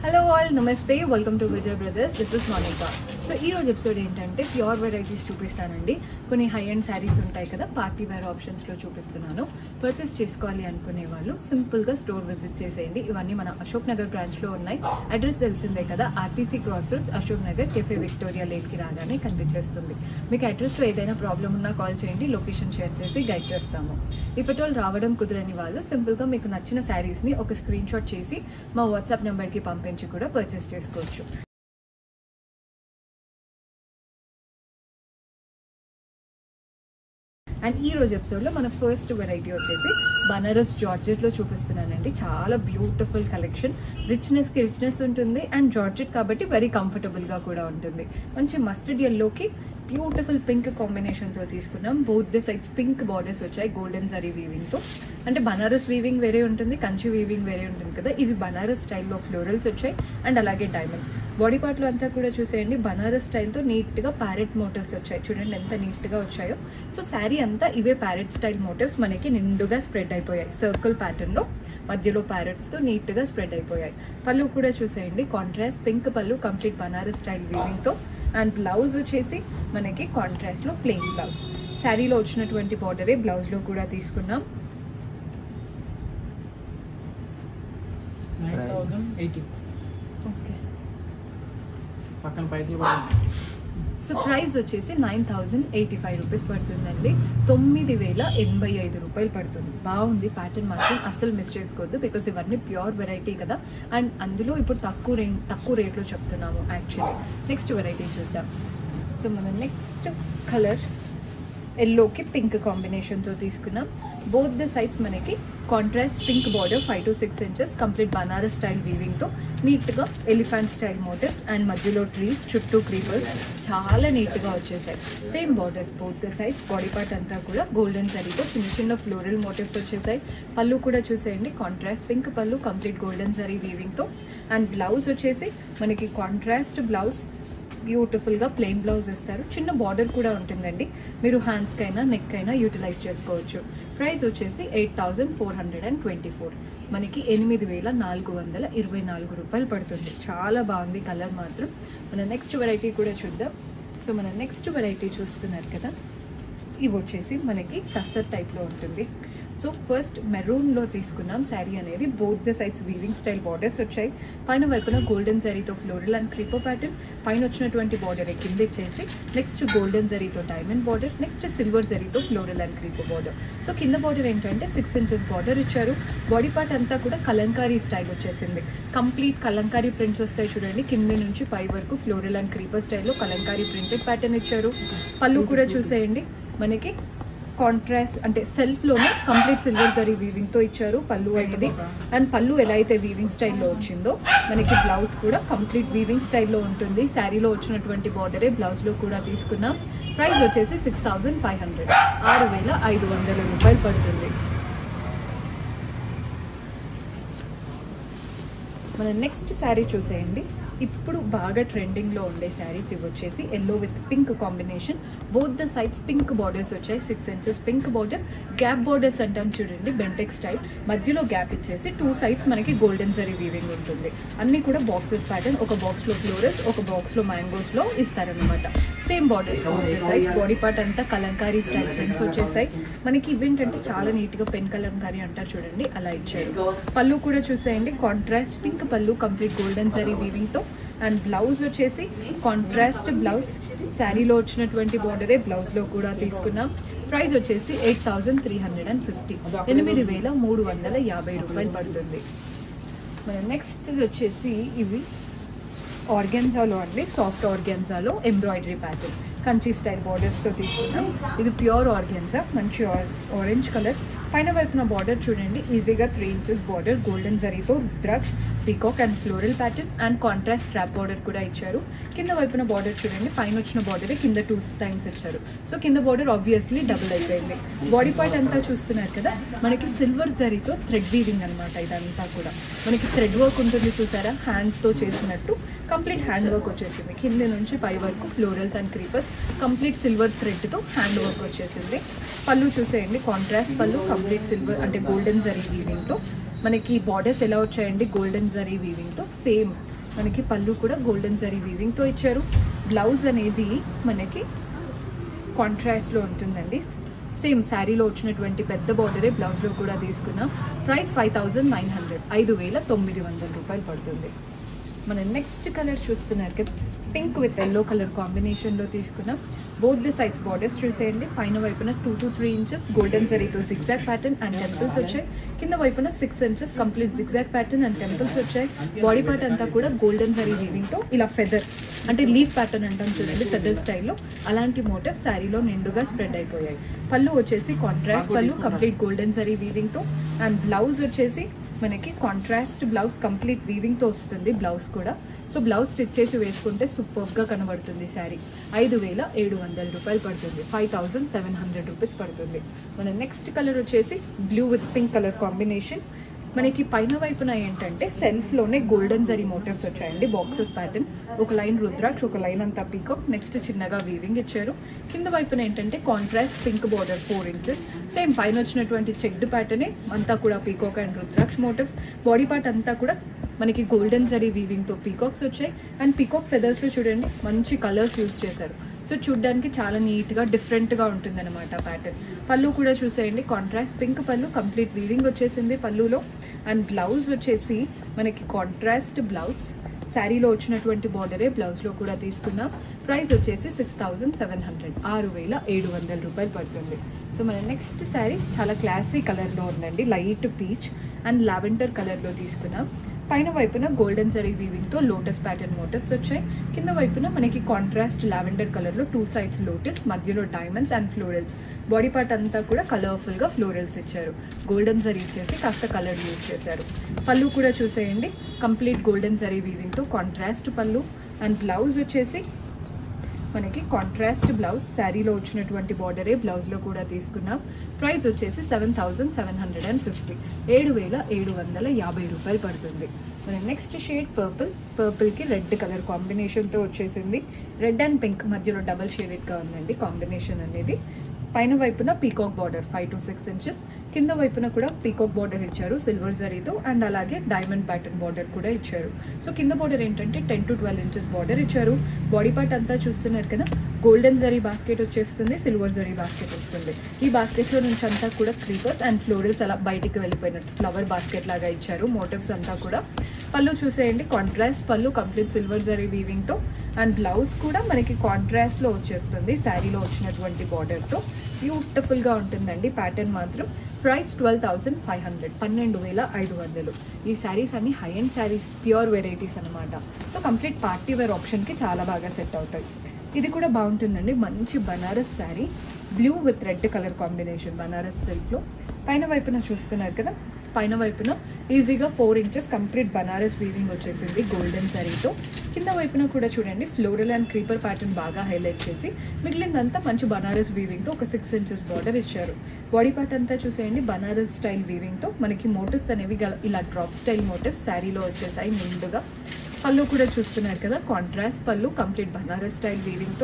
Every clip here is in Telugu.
హలో ఆల్ నమస్తే welcome to Vijay Brothers this is Monica so ఈ రోజు ఎపిసోడ్ ఏంటంటే ప్యూర్ వెరైటీస్ చూపిస్తానండి కొన్ని హై అండ్ శారీస్ ఉంటాయి కదా పార్టీ వేర్ ఆప్షన్స్లో చూపిస్తున్నాను పర్చేస్ చేసుకోవాలి అనుకునే వాళ్ళు సింపుల్గా స్టోర్ విజిట్ చేసేయండి ఇవన్నీ మన అశోక్ నగర్ బ్రాంచ్లో ఉన్నాయి అడ్రస్ తెలిసిందే కదా RTC cross roads Ashok Nagar cafe Victoria లేట్కి రాగానే కనిపించేస్తుంది మీకు అడ్రస్లో ఏదైనా ప్రాబ్లం ఉన్నా కాల్ చేయండి లొకేషన్ షేర్ చేసి గైడ్ చేస్తాము ఇఫ్ ఎట్ ఆల్ రావడం కుదరని వాళ్ళు సింపుల్గా మీకు నచ్చిన శారీస్ని ఒక స్క్రీన్ షాట్ చేసి మా వాట్సాప్ నెంబర్కి పంపించి కూడా పర్చేస్ చేసుకోవచ్చు అండ్ ఈ రోజు ఎపిసోడ్లో మన ఫస్ట్ వెరైటీ వచ్చేసి బనారస్ జార్జెట్లో చూపిస్తున్నానండి చాలా బ్యూటిఫుల్ కలెక్షన్ రిచ్నెస్కి రిచ్నెస్ ఉంటుంది అండ్ జార్జెట్ కాబట్టి వెరీ కంఫర్టబుల్గా కూడా ఉంటుంది మంచి మస్టర్డ్ ఎల్లోకి బ్యూటిఫుల్ పింక్ కాంబినేషన్తో తీసుకున్నాం both the sides pink borders వచ్చాయి గోల్డెన్ జరీ వీవింగ్తో అంటే బనారస్ వీవింగ్ వేరే ఉంటుంది కంచి వీవింగ్ వేరే ఉంటుంది కదా ఇది బనారస్ స్టైల్లో ఫ్లోరల్స్ వచ్చాయి అండ్ అలాగే డైమండ్స్ బాడీ పార్ట్లో అంతా కూడా చూసేయండి బనారస్ స్టైల్తో నీట్గా ప్యారెట్ మోటివ్స్ వచ్చాయి చూడండి ఎంత నీట్గా వచ్చాయో సో శారీ అంతా ఇవే ప్యారెట్ స్టైల్ మోటివ్స్ మనకి నిండుగా స్ప్రెడ్ అయిపోయాయి సర్కిల్ ప్యాటర్న్లో మధ్యలో ప్యారెట్స్తో నీట్గా స్ప్రెడ్ అయిపోయాయి పళ్ళు కూడా చూసేయండి కాంట్రాస్ట్ పింక్ పళ్ళు కంప్లీట్ బనారస్ స్టైల్ వీవింగ్తో అండ్ బ్లౌజ్ వచ్చేసి మనకి కాంట్రాస్ట్లో ప్లెయిన్ బ్లౌజ్ శారీలో వచ్చినటువంటి బార్డరే బ్లౌజ్లో కూడా తీసుకున్నాం నైన్ థౌజండ్ ఎయిటీ ఓకే పక్కన పైసలు పడుతుంది సో ప్రైస్ వచ్చేసి nine thousand eighty five rupees పడుతుందండి తొమ్మిది వేల ఎనభై ఐదు రూపాయలు పడుతుంది బాగుంది ప్యాటర్న్ మాత్రం అస్సలు మిస్ చేసుకోవద్దు బికాస్ ఇవన్నీ ప్యూర్ వెరైటీ కదా అండ్ అందులో ఇప్పుడు తక్కువ రే తక్కువ రేట్లో చెప్తున్నాము యాక్చువల్లీ నెక్స్ట్ వెరైటీ చూద్దాం సో మన నెక్స్ట్ కలర్ ఎల్లోకి పింక్ కాంబినేషన్తో తీసుకున్నాం బోత్ ద సైడ్స్ మనకి contrast pink border five to six inches complete Banaras style వీవింగ్తో నీట్గా ఎలిఫెంట్ స్టైల్ మోటివ్స్ అండ్ మధ్యలో ట్రీస్ చుట్టూ క్రీపర్స్ చాలా నీట్గా వచ్చేసాయి same borders both the sides body part అంతా కూడా గోల్డెన్ జరీతో చిన్న చిన్న ఫ్లోరల్ మోటివ్స్ వచ్చేసాయి పళ్ళు కూడా చూసేయండి కాంట్రాస్ట్ పింక్ పళ్ళు కంప్లీట్ గోల్డెన్ జరీ వీవింగ్తో అండ్ బ్లౌజ్ వచ్చేసి మనకి కాంట్రాస్ట్ బ్లౌజ్ బ్యూటిఫుల్గా ప్లెయిన్ బ్లౌజ్ ఇస్తారు చిన్న బార్డర్ కూడా ఉంటుందండి మీరు హ్యాండ్స్కి అయినా నెక్ అయినా యూటిలైజ్ చేసుకోవచ్చు ప్రైస్ వచ్చేసి eight thousand four hundred and twenty four మనకి ఎనిమిది వేల నాలుగు వందల ఇరవై నాలుగు రూపాయలు పడుతుంది చాలా బాగుంది కలర్ మాత్రం మన నెక్స్ట్ వెరైటీ కూడా చూద్దాం సో మన నెక్స్ట్ వెరైటీ చూస్తున్నారు కదా ఇవి వచ్చేసి మనకి టస్సర్ టైప్లో ఉంటుంది సో ఫస్ట్ మెరూన్లో తీసుకున్నాం శారీ అనేది both the sides weaving style borders వచ్చాయి పైన వైపున గోల్డెన్ జరీతో ఫ్లోరల్ అండ్ క్రీపో ప్యాటర్న్ పైన వచ్చినటువంటి బార్డర్ కింద ఇచ్చేసి నెక్స్ట్ గోల్డెన్ జరీతో డైమండ్ బార్డర్ నెక్స్ట్ సిల్వర్ జరీతో floral and creeper border so కింద బార్డర్ ఏంటంటే సిక్స్ ఇంచెస్ బార్డర్ ఇచ్చారు బాడీ పార్ట్ అంతా కూడా కలంకారీ స్టైల్ వచ్చేసింది కంప్లీట్ కలంకారీ ప్రింట్స్ వస్తాయి చూడండి కింద నుంచి పై వరకు ఫ్లోరల్ అండ్ క్రీపర్ స్టైల్లో కలంకారీ ప్రింటెడ్ ప్యాటర్న్ ఇచ్చారు పళ్ళు కూడా చూసేయండి మనకి కాంట్రాస్ట్ అంటే సెల్ఫ్లోనే కంప్లీట్ సిల్వర్ జరీ వీవింగ్తో ఇచ్చారు పళ్ళు అనేది అండ్ పళ్ళు ఎలా అయితే వీవింగ్ స్టైల్లో వచ్చిందో మనకి బ్లౌజ్ కూడా కంప్లీట్ వీవింగ్ స్టైల్లో ఉంటుంది శారీలో వచ్చినటువంటి బార్డరే బ్లౌజ్లో కూడా తీసుకున్నాం ప్రైస్ వచ్చేసి సిక్స్ థౌజండ్ ఫైవ్ హండ్రెడ్ ఆరు వేల ఐదు వందల రూపాయలు పడుతుంది మన నెక్స్ట్ శారీ చూసేయండి ఇప్పుడు బాగా ట్రెండింగ్లో ఉండే శారీస్ ఇవి వచ్చేసి yellow with pink combination both the sides pink borders వచ్చాయి six inches pink border gap borders అంటాం చూడండి బెంటెక్ స్టైల్ మధ్యలో గ్యాప్ ఇచ్చేసి టూ సైడ్స్ మనకి గోల్డెన్ జరీ వీవింగ్ ఉంటుంది అన్నీ కూడా బాక్సెస్ ప్యాటర్న్ ఒక బాక్స్లో ఫ్లోరల్స్ ఒక బాక్స్లో మ్యాంగోస్లో ఇస్తారనమాట same borders both the sides body part అంతా కలంకారీ స్టైల్ ప్రింట్స్ వచ్చేసాయి మనకి ఇవేంటంటే చాలా నీట్గా పెన్ కలంకారీ అంటారు చూడండి అలా ఇచ్చారు పళ్ళు కూడా చూసేయండి కాంట్రాస్ట్ పింక్ పళ్ళు కంప్లీట్ గోల్డెన్ జరీ వీవింగ్తో అండ్ బ్లౌజ్ వచ్చేసి కాంట్రాస్ట్ బ్లౌజ్ శారీలో వచ్చినటువంటి బార్డరే బ్లౌజ్లో కూడా తీసుకున్నాం ప్రైస్ వచ్చేసి eight thousand three hundred and fifty ఎనిమిది వేల మూడు వందల యాభై రూపాయలు పడుతుంది మన నెక్స్ట్ వచ్చేసి ఇవి ఆర్గెన్జాలో అండి సాఫ్ట్ ఆర్గెన్జాలో ఎంబ్రాయిడరీ ప్యాటర్న్ కంచి స్టైల్ బార్డర్స్తో తీసుకున్నాం ఇది ప్యూర్ ఆర్గెన్జా మంచి ఆరెంజ్ కలర్ పైన వైపున బార్డర్ చూడండి ఈజీగా త్రీ ఇంచెస్ బార్డర్ గోల్డెన్ జరీతో rudraksha peacock and floral pattern and contrast strap border కూడా ఇచ్చారు కింద వైపున బార్డర్ చూడండి పైన వచ్చిన బార్డరే కింద టూ టైమ్స్ ఇచ్చారు సో కింద బార్డర్ ఆబ్వియస్లీ డబుల్ అయిపోయింది బాడీ పార్ట్ అంతా చూస్తున్నారు కదా మనకి సిల్వర్ జరీతో థ్రెడ్ వీవింగ్ అనమాట ఇదంతా కూడా మనకి థ్రెడ్ వర్క్ ఉంటుంది చూసారా హ్యాండ్స్తో చేసినట్టు కంప్లీట్ హ్యాండ్ వర్క్ వచ్చేసింది కింద నుంచి పై వరకు florals and creepers complete silver థ్రెడ్తో హ్యాండ్ వర్క్ వచ్చేసింది పళ్ళు చూసేయండి కాంట్రాస్ట్ పళ్ళు కంప్లీట్ సిల్వర్ అంటే గోల్డెన్ జరీ వీవింగ్తో మనకి బార్డర్స్ ఎలా వచ్చాయండి గోల్డెన్ జరీ వీవింగ్తో సేమ్ మనకి పళ్ళు కూడా గోల్డెన్ జరీ వీవింగ్తో ఇచ్చారు బ్లౌజ్ అనేది మనకి కాంట్రాస్ట్లో ఉంటుందండి సేమ్ శారీలో వచ్చినటువంటి పెద్ద బార్డరే బ్లౌజ్లో కూడా తీసుకున్నాం price five thousand nine hundred ఐదు వేల తొమ్మిది వందల రూపాయలు పడుతుంది మన నెక్స్ట్ కలర్ చూస్తున్నారు కదా పింక్ విత్ ఎల్లో కలర్ కాంబినేషన్లో తీసుకున్నాం బోత్ ది సైడ్స్ బార్డర్స్ చూసేయండి పైన వైపున two to three inches golden జరీతో జిగ్జాగ్ ప్యాటర్న్ అండ్ టెంపుల్స్ వచ్చాయి కింద వైపున six inches complete zigzag pattern and temples వచ్చాయి బాడీ పార్ట్ అంతా కూడా గోల్డెన్ జరీ వీవింగ్తో ఇలా ఫెదర్ అంటే లీఫ్ ప్యాటర్న్ అంటాం చూడండి ఫెదర్ స్టైల్లో అలాంటి మోటివ్ శారీలో నిండుగా స్ప్రెడ్ అయిపోయాయి పళ్ళు వచ్చేసి కాంట్రాస్ట్ పళ్ళు కంప్లీట్ గోల్డెన్ జరీ వీవింగ్తో అండ్ బ్లౌజ్ వచ్చేసి మనకి కాంట్రాస్ట్ బ్లౌజ్ కంప్లీట్ వీవింగ్తో వస్తుంది బ్లౌజ్ కూడా సో బ్లౌజ్ స్టిచ్ చేసి వేసుకుంటే సూపర్గా కనబడుతుంది శారీ ఐదు వేల ఏడు వందల రూపాయలు పడుతుంది five thousand seven hundred rupees పడుతుంది మన నెక్స్ట్ కలర్ వచ్చేసి blue with pink colour combination మనకి పైన వైపున ఏంటంటే సెల్ఫ్లోనే గోల్డెన్ జరీ మోటివ్స్ వచ్చాయండి బాక్సెస్ ప్యాటర్న్ ఒక లైన్ రుద్రాక్ష ఒక లైన్ అంతా పీకాక్ నెక్స్ట్ చిన్నగా వీవింగ్ ఇచ్చారు కింద వైపున ఏంటంటే contrast pink border four inches same పైన వచ్చినటువంటి చెక్డ్ ప్యాటర్నే అంతా కూడా peacock and rudraksha motifs body part అంతా కూడా మనకి గోల్డెన్ జరీ వీవింగ్తో పీకాక్స్ వచ్చాయి అండ్ పీకాక్ ఫెదర్స్లో చూడండి మంచి కలర్స్ యూస్ చేశారు సో చూడ్డానికి చాలా నీట్గా డిఫరెంట్గా ఉంటుంది అనమాట ప్యాటర్న్ పళ్ళు కూడా చూసేయండి కాంట్రాస్ట్ పింక్ పళ్ళు కంప్లీట్ వీవింగ్ వచ్చేసింది పళ్ళులో అండ్ బ్లౌజ్ వచ్చేసి మనకి కాంట్రాస్ట్ బ్లౌజ్ శారీలో వచ్చినటువంటి బార్డరే బ్లౌజ్లో కూడా తీసుకున్నాం ప్రైస్ వచ్చేసి సిక్స్ థౌజండ్ సెవెన్ హండ్రెడ్ ఆరు వేల ఏడు వందల రూపాయలు పడుతుంది సో మన నెక్స్ట్ శారీ చాలా క్లాసీ కలర్లో ఉందండి లైట్ పీచ్ అండ్ లావెండర్ కలర్లో తీసుకున్నాం పైన వైపున గోల్డెన్ జరీ వీవింగ్తో లోటస్ ప్యాటర్న్ మోటివ్స్ వచ్చాయి కింద వైపున మనకి కాంట్రాస్ట్ లావెండర్ కలర్లో టూ సైడ్స్ లోటస్ మధ్యలో diamonds and florals body part అంతా కూడా కలర్ఫుల్గా ఫ్లోరల్స్ ఇచ్చారు గోల్డెన్ జరీ ఇచ్చేసి కాస్త కలర్ యూజ్ చేశారు పళ్ళు కూడా చూసేయండి కంప్లీట్ గోల్డెన్ జరీ వీవింగ్తో కాంట్రాస్ట్ పళ్ళు అండ్ బ్లౌజ్ వచ్చేసి మనకి కాంట్రాస్ట్ బ్లౌజ్ శారీలో వచ్చినటువంటి బార్డరే బ్లౌజ్లో కూడా తీసుకున్నాం ప్రైస్ వచ్చేసి seven thousand seven hundred and fifty ఏడు వేల ఏడు వందల యాభై రూపాయలు పడుతుంది మన నెక్స్ట్ షేడ్ పర్పుల్ పర్పుల్కి రెడ్ కలర్ కాంబినేషన్తో వచ్చేసింది రెడ్ అండ్ పింక్ మధ్యలో డబల్ షేడెడ్గా ఉందండి కాంబినేషన్ అనేది పైన వైపున peacock border five to six inches కింద వైపున కూడా పీకాక్ బార్డర్ ఇచ్చారు సిల్వర్ జరీతో అండ్ అలాగే డైమండ్ ప్యాటర్న్ బార్డర్ కూడా ఇచ్చారు సో కింద బార్డర్ ఏంటంటే ten to twelve inches border ఇచ్చారు బాడీ పార్ట్ అంతా చూస్తున్నారు కదా గోల్డెన్ జరీ బాస్కెట్ వచ్చేస్తుంది సిల్వర్ జరీ బాస్కెట్ వస్తుంది ఈ బాస్కెట్లో నుంచి అంతా కూడా క్రీపర్స్ అండ్ ఫ్లోరల్స్ అలా బయటికి వెళ్ళిపోయినట్టు ఫ్లవర్ బాస్కెట్ లాగా ఇచ్చారు మోటివ్స్ అంతా కూడా పళ్ళు చూసేయండి కాంట్రాస్ట్ పళ్ళు కంప్లీట్ సిల్వర్ జరీ వీవింగ్తో అండ్ బ్లౌజ్ కూడా మనకి కాంట్రాస్ట్లో వచ్చేస్తుంది శారీలో వచ్చినటువంటి బార్డర్తో బ్యూటిఫుల్గా ఉంటుందండి ప్యాటర్న్ మాత్రం price twelve thousand five hundred పన్నెండు వేల ఐదు వందలు ఈ శారీస్ అన్ని high and saris pure varieties అనమాట సో కంప్లీట్ పార్టీ వేర్ ఆప్షన్కి చాలా బాగా సెట్ అవుతాయి ఇది కూడా బాగుంటుందండి మంచి Banaras sari blue with red colour combination Banaras సిల్క్లో పైన వైపున చూస్తున్నారు కదా పైన వైపున ఈజీగా four inches complete Banaras weaving వచ్చేసింది గోల్డెన్ శారీతో కింద వైపున కూడా చూడండి ఫ్లోరల్ అండ్ క్రీపర్ ప్యాటర్న్ బాగా హైలైట్ చేసి మిగిలిందంతా మంచి బనారస్ వీవింగ్తో ఒక సిక్స్ ఇంచెస్ బార్డర్ ఇచ్చారు బాడీ పార్ట్ అంతా చూసేయండి బనారస్ స్టైల్ వీవింగ్తో మనకి మోటివ్స్ అనేవి గల- ఇలా డ్రాప్ స్టైల్ మోటివ్స్ శారీలో వచ్చేసాయి ముందుగా పళ్ళు కూడా చూస్తున్నారు కదా కాంట్రాస్ట్ పళ్ళు కంప్లీట్ బనారస్ స్టైల్ వీవింగ్తో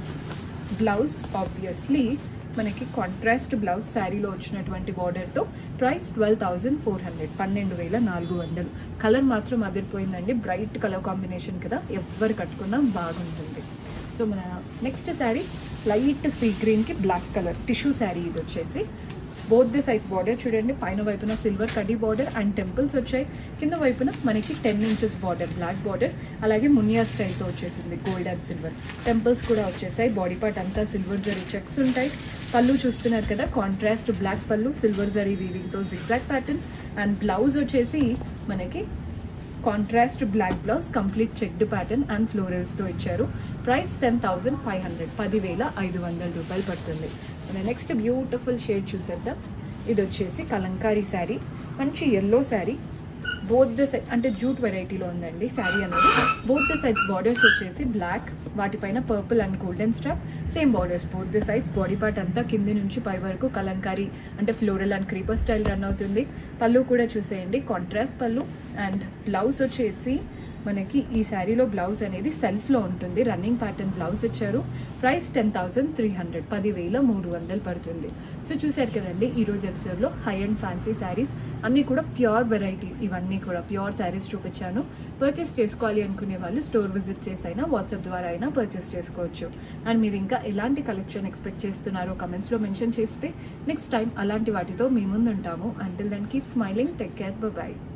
బ్లౌజ్ ఆబ్వియస్లీ మనకి కాంట్రాస్ట్ బ్లౌజ్ శారీలో వచ్చినటువంటి బార్డర్తో price twelve thousand four hundred పన్నెండు వేల నాలుగు వందలు కలర్ మాత్రం అదిరిపోయిందండి బ్రైట్ కలర్ కాంబినేషన్ కదా ఎవ్వరు కట్టుకున్నా బాగుంటుంది సో మన నెక్స్ట్ శారీ లైట్ సీ గ్రీన్కి బ్లాక్ కలర్ టిష్యూ శారీ ఇది వచ్చేసి బోత్ ది సైజ్ బార్డర్ చూడండి పైన వైపున సిల్వర్ కడ్డీ బార్డర్ అండ్ టెంపుల్స్ వచ్చాయి కింద వైపున మనకి ten inches border black border అలాగే మునియా స్టైల్తో వచ్చేసింది గోల్డ్ అండ్ సిల్వర్ టెంపుల్స్ కూడా వచ్చేసాయి బాడీ పార్ట్ అంతా సిల్వర్ జరీ చెక్స్ ఉంటాయి పళ్ళు చూస్తున్నారు కదా కాంట్రాస్ట్ బ్లాక్ పళ్ళు సిల్వర్ జరీ వీవింగ్తో జిగ్జాగ్ ప్యాటర్న్ అండ్ బ్లౌజ్ వచ్చేసి మనకి contrast black blouse complete checked pattern and ఫ్లోరల్స్తో ఇచ్చారు price ten thousand five hundred పదివేల ఐదు వందల రూపాయలు పడుతుంది నెక్స్ట్ బ్యూటిఫుల్ షేడ్ చూసేద్దాం ఇది వచ్చేసి కలంకారీ శారీ మంచి yellow sari both the side అంటే జూట్ వెరైటీలో ఉందండి శారీ అనేది బోత్ ద సైడ్స్ బార్డర్స్ వచ్చేసి బ్లాక్ వాటిపైన purple and golden stop same borders both the sides body part అంతా కింది నుంచి పై వరకు కలంకారీ అంటే floral and creeper style run అవుతుంది పళ్ళు కూడా చూసేయండి కాంట్రాస్ట్ పళ్ళు అండ్ బ్లౌజ్ వచ్చేసి మనకి ఈ శారీలో బ్లౌజ్ అనేది సెల్ఫ్లో ఉంటుంది రన్నింగ్ ప్యాటర్న్ బ్లౌజ్ ఇచ్చారు price ten thousand three hundred పదివేల మూడు వందలు పడుతుంది సో చూశారు కదండి ఈరోజు ఎపిసోడ్లో హై అండ్ ఫ్యాన్సీ శారీస్ అన్నీ కూడా ప్యూర్ వెరైటీ ఇవన్నీ కూడా ప్యూర్ శారీస్ చూపించాను పర్చేస్ చేసుకోవాలి అనుకునే వాళ్ళు స్టోర్ విజిట్ చేసి అయినా వాట్సాప్ ద్వారా అయినా పర్చేస్ చేసుకోవచ్చు అండ్ మీరు ఇంకా ఎలాంటి కలెక్షన్ ఎక్స్పెక్ట్ చేస్తున్నారో కమెంట్స్లో మెన్షన్ చేస్తే నెక్స్ట్ టైం అలాంటి వాటితో మీ ముందు ఉంటాము until then keep smiling take care bye